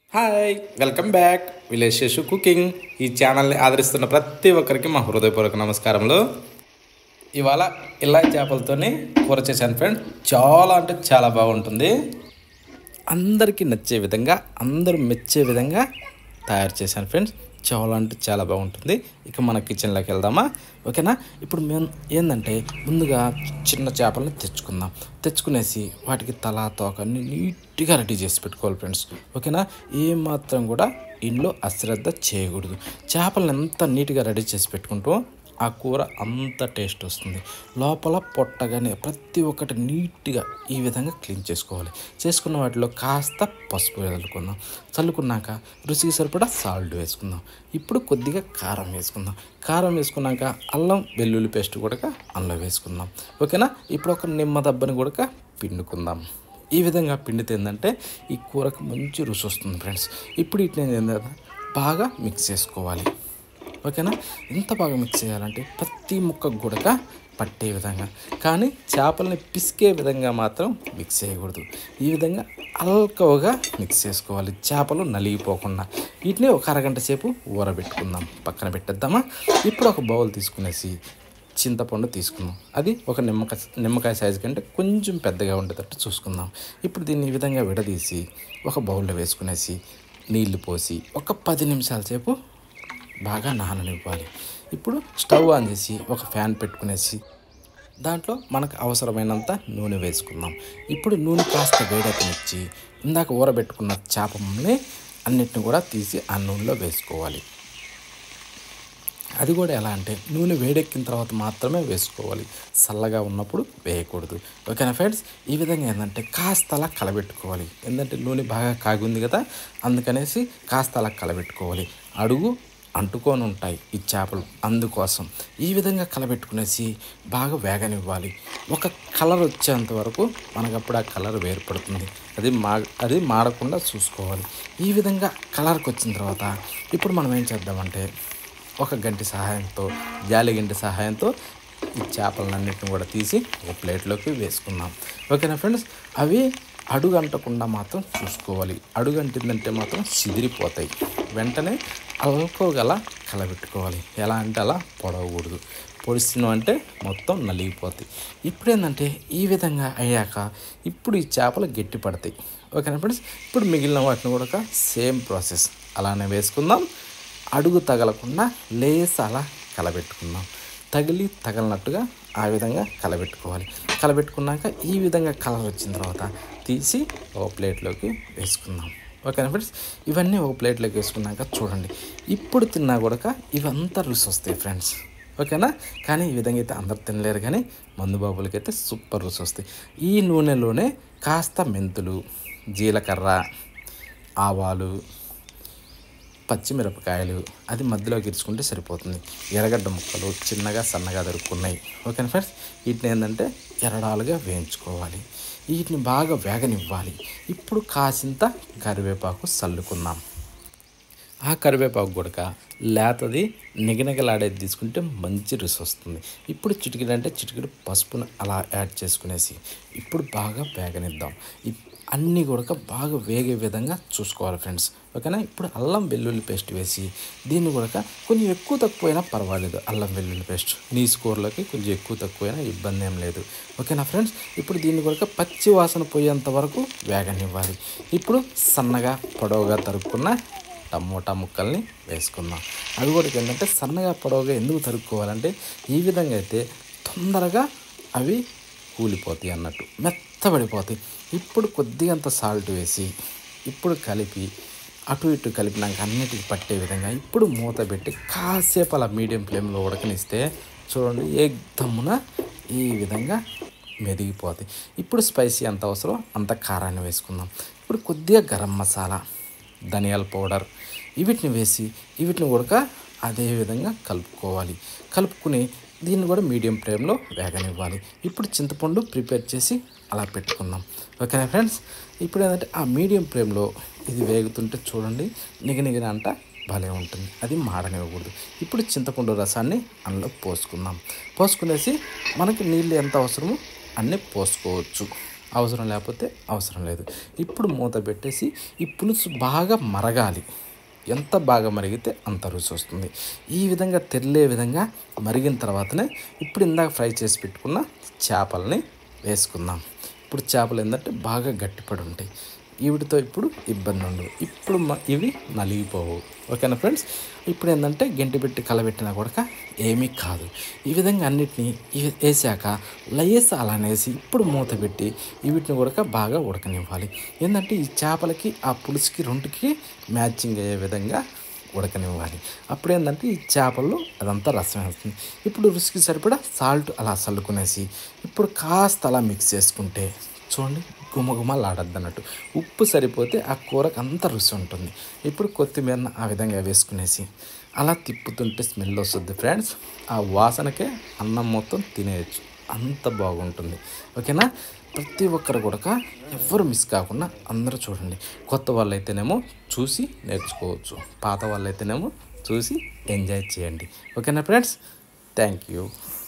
hi welcome back village Seshu cooking ఈ ఛానల్ని ఆదరిస్తున్న ప్రతి ఒక్కరికి మా హృదయపూర్వక నమస్కారములు ఇవాళ ఇలా చేపలతోనే కూర చేశాను ఫ్రెండ్ చాలా అంటే చాలా బాగుంటుంది అందరికీ నచ్చే విధంగా అందరూ మెచ్చే విధంగా తయారు చేశాను ఫ్రెండ్స్ చాలా అంటే చాలా బాగుంటుంది ఇక మన కిచెన్లోకి వెళ్దామా ఓకేనా ఇప్పుడు మేము ఏంటంటే ముందుగా చిన్న చేపలను తెచ్చుకుందాం తెచ్చుకునేసి వాటికి తల తోక అన్ని నీట్గా రెడీ చేసి పెట్టుకోవాలి ఫ్రెండ్స్ ఓకేనా ఏమాత్రం కూడా ఇంట్లో అశ్రద్ధ చేయకూడదు చేపలను ఎంత నీట్గా రెడీ చేసి పెట్టుకుంటూ ఆ కూర అంత టేస్ట్ వస్తుంది లోపల పొట్టగానే ప్రతి ఒక్కటి నీట్గా ఈ విధంగా క్లీన్ చేసుకోవాలి చేసుకున్న వాటిలో కాస్త పసుపు చల్లుకుందాం చల్లుకున్నాక రుచికి సరిపడా సాల్ట్ వేసుకుందాం ఇప్పుడు కొద్దిగా కారం వేసుకుందాం కారం వేసుకున్నాక అల్లం వెల్లుల్లి పేస్ట్ కూడా అందులో వేసుకుందాం ఓకేనా ఇప్పుడు ఒక నిమ్మ దబ్బని కూడా పిండుకుందాం ఈ విధంగా పిండితే ఏంటంటే ఈ కూరకు మంచి రుచి వస్తుంది ఫ్రెండ్స్ ఇప్పుడు ఇట్లా ఏంటంటే బాగా మిక్స్ చేసుకోవాలి ఓకేనా ఎంత బాగా మిక్స్ చేయాలంటే ప్రతి ముక్క గుడక పట్టే విధంగా కానీ చేపల్ని పిసికే విధంగా మాత్రం మిక్స్ చేయకూడదు ఈ విధంగా అల్కవగా మిక్స్ చేసుకోవాలి చేపలు నలిగిపోకుండా వీటిని ఒక అరగంట సేపు ఊరబెట్టుకుందాం పక్కన పెట్టేద్దామా ఇప్పుడు ఒక బౌల్ తీసుకునేసి చింతపండు తీసుకుందాం అది ఒక నిమ్మకాయ నిమ్మకాయ సైజు కంటే కొంచెం పెద్దగా ఉండేటట్టు చూసుకుందాం ఇప్పుడు దీన్ని ఈ విధంగా విడదీసి ఒక బౌల్లో వేసుకునేసి నీళ్లు పోసి ఒక పది నిమిషాల సేపు బాగా నాననివ్వాలి ఇప్పుడు స్టవ్ ఆన్ చేసి ఒక ఫ్యాన్ పెట్టుకునేసి దాంట్లో మనకు అవసరమైనంత నూనె వేసుకుందాం ఇప్పుడు నూనె కాస్త వేడెక్కనిచ్చి ఇందాక ఊరబెట్టుకున్న చేపని అన్నిటిని కూడా తీసి ఆ నూనెలో వేసుకోవాలి అది కూడా ఎలా అంటే నూనె వేడెక్కిన తర్వాత మాత్రమే వేసుకోవాలి చల్లగా ఉన్నప్పుడు వేయకూడదు ఓకేనా ఫ్రెండ్స్ ఈ విధంగా ఏంటంటే కాస్త అలా కలబెట్టుకోవాలి ఎందుకంటే నూనె బాగా కాగింది కదా అందుకనేసి కాస్త అలా కలబెట్టుకోవాలి అడుగు అంటుకొని ఉంటాయి ఈ చేపలు అందుకోసం ఈ విధంగా కలబెట్టుకునేసి బాగా వేగనివ్వాలి ఒక కలర్ వచ్చేంత వరకు మనకు అప్పుడు ఆ కలర్ వేరుపడుతుంది అది మా అది మాడకుండా చూసుకోవాలి ఈ విధంగా కలర్కి వచ్చిన తర్వాత ఇప్పుడు మనం ఏం చేద్దామంటే ఒక గంటి సహాయంతో జాలి గంటి సహాయంతో ఈ చేపలన్నింటిని కూడా తీసి ఒక ప్లేట్లోకి వేసుకుందాం ఓకేనా ఫ్రెండ్స్ అవి అడుగు అంటకుండా మాత్రం చూసుకోవాలి అడుగు అంటిందంటే మాత్రం సిదిరిపోతాయి వెంటనే అల్కోగల కలబెట్టుకోవాలి ఎలా అంటే అలా పొడవకూడదు పొడిస్తున్నాం అంటే మొత్తం నలిగిపోతాయి ఇప్పుడు ఏంటంటే ఈ విధంగా అయ్యాక ఇప్పుడు ఈ చేపలు గట్టి పడతాయి ఓకేనా ఫ్రెండ్స్ ఇప్పుడు మిగిలిన వాటిని కూడా సేమ్ ప్రాసెస్ అలానే వేసుకుందాం అడుగు తగలకుండా లేస్ అలా కలబెట్టుకుందాం తగిలి తగలనట్టుగా ఆ విధంగా కలబెట్టుకోవాలి కలబెట్టుకున్నాక ఈ విధంగా కలర్ వచ్చిన తర్వాత తీసి ఒక ప్లేట్లోకి వేసుకుందాం ఓకేనా ఫ్రెండ్స్ ఇవన్నీ ఒక ప్లేట్లోకి వేసుకున్నాక చూడండి ఇప్పుడు తిన్నా కూడా ఇవంతా రుచి వస్తాయి ఫ్రెండ్స్ ఓకేనా కానీ ఈ విధంగా అయితే అందరు తినలేరు కానీ మందు బాబులకి అయితే సూపర్ రుచి వస్తాయి ఈ నూనెలోనే కాస్త మెంతులు జీలకర్ర ఆవాలు పచ్చిమిరపకాయలు అది మధ్యలోకి ఇరుచుకుంటే సరిపోతుంది ఎర్రగడ్డ ముక్కలు చిన్నగా సన్నగా దొరుకున్నాయి ఓకేనా ఫ్రెండ్స్ వీటిని ఏంటంటే ఎరడాలుగా వేయించుకోవాలి వీటిని బాగా వేగనివ్వాలి ఇప్పుడు కాసింత కరివేపాకు చల్లుకుందాం ఆ కరివేపాకు గుడక లేతది నిగనిగలాడేది తీసుకుంటే మంచి రుచి వస్తుంది ఇప్పుడు చిటికెడు అంటే చిటికెడు పసుపును అలా యాడ్ చేసుకునేసి ఇప్పుడు బాగా వేగనిద్దాం ఇప్- అన్నీ కూడా బాగా వేగే విధంగా చూసుకోవాలి ఫ్రెండ్స్ ఓకేనా ఇప్పుడు అల్లం వెల్లుల్లి పేస్ట్ వేసి దీన్ని కూడా కొంచెం ఎక్కువ తక్కువైనా పర్వాలేదు అల్లం వెల్లుల్లి పేస్ట్ నీసు కూరలోకి కొంచెం ఎక్కువ తక్కువైనా ఇబ్బంది ఏం లేదు ఓకేనా ఫ్రెండ్స్ ఇప్పుడు దీన్ని కూడా పచ్చి వాసన పోయేంత వరకు వేగనివ్వాలి ఇప్పుడు సన్నగా పొడవుగా తరుక్కున్న టమోటా ముక్కల్ని వేసుకుందాం అది కూడా ఏంటంటే సన్నగా పొడవుగా ఎందుకు తరుక్కోవాలంటే ఈ విధంగా అయితే తొందరగా అవి కూలిపోతాయి అన్నట్టు మెత్తబడిపోతాయి ఇప్పుడు కొద్దిగా అంత సాల్ట్ వేసి ఇప్పుడు కలిపి అటు ఇటు కలిపినాక అన్నిటికి పట్టే విధంగా ఇప్పుడు మూత పెట్టి కాసేపు అలా మీడియం ఫ్లేమ్లో ఉడకనిస్తే చూడండి ఏకదమ్మున ఈ విధంగా మెదిగిపోతాయి ఇప్పుడు స్పైసీ ఎంత అవసరం అంత కారాన్ని వేసుకుందాం ఇప్పుడు కొద్దిగా గరం మసాలా ధనియాల పౌడర్ వీటిని వేసి వీటిని కూడా అదే విధంగా కలుపుకోవాలి కలుపుకుని దీన్ని కూడా మీడియం ఫ్లేమ్లో వేగనివ్వాలి ఇప్పుడు చింతపండు ప్రిపేర్ చేసి అలా పెట్టుకుందాం ఓకేనా ఫ్రెండ్స్ ఇప్పుడు ఏంటంటే ఆ మీడియం ఫ్లేమ్లో ఇది వేగుతుంటే చూడండి నిగనిగిన అంట భలే ఉంటుంది అది మాడనివ్వకూడదు ఇప్పుడు చింతపండు రసాన్ని అందులో పోసుకుందాం పోసుకునేసి మనకి నీళ్ళు ఎంత అవసరమో అన్నీ పోసుకోవచ్చు అవసరం లేకపోతే అవసరం లేదు ఇప్పుడు మూత పెట్టేసి ఈ పులుసు బాగా మరగాలి ఎంత బాగా మరిగితే అంత రుచి వస్తుంది ఈ విధంగా తెల్లే విధంగా మరిగిన తర్వాతనే ఇప్పుడు ఇందాక ఫ్రై చేసి పెట్టుకున్న చేపల్ని వేసుకుందాం ఇప్పుడు చేపలు ఏంటంటే బాగా గట్టిపడి ఉంటాయి వీటితో ఇప్పుడు ఇబ్బంది ఉండదు ఇప్పుడు మ- ఇవి నలిగిపోవు ఓకేనా ఫ్రెండ్స్ ఇప్పుడు ఏంటంటే గంటి పెట్టి కలబెట్టినా కూడా ఏమీ కాదు ఈ విధంగా అన్నిటినీ ఇవి వేసాక లయేసి అలానేసి ఇప్పుడు మూత పెట్టి వీటిని కూడా బాగా ఉడకనివ్వాలి ఏంటంటే ఈ చేపలకి ఆ పులుసుకి రెండుకి మ్యాచింగ్ అయ్యే విధంగా ఉడకనివ్వాలి అప్పుడు ఏంటంటే ఈ చేపల్లో అదంతా రసం వేస్తుంది ఇప్పుడు రుచికి సరిపడా సాల్ట్ అలా చల్లుకునేసి ఇప్పుడు కాస్త అలా మిక్స్ చేసుకుంటే చూడండి గుమగుమలాడద్దు అన్నట్టు ఉప్పు సరిపోతే ఆ కూరకు అంత రుచి ఉంటుంది ఇప్పుడు కొత్తిమీరను ఆ విధంగా వేసుకునేసి అలా తిప్పుతుంటే స్మెల్ వస్తుంది ఫ్రెండ్స్ ఆ వాసనకే అన్నం మొత్తం తినేయచ్చు అంత బాగుంటుంది ఓకేనా ప్రతి ఒక్కరు కూడా ఎవ్వరు మిస్ కాకుండా అందరూ చూడండి కొత్త వాళ్ళైతేనేమో చూసి నేర్చుకోవచ్చు పాత వాళ్ళైతేనేమో చూసి ఎంజాయ్ చేయండి ఓకేనా ఫ్రెండ్స్ థ్యాంక్ యూ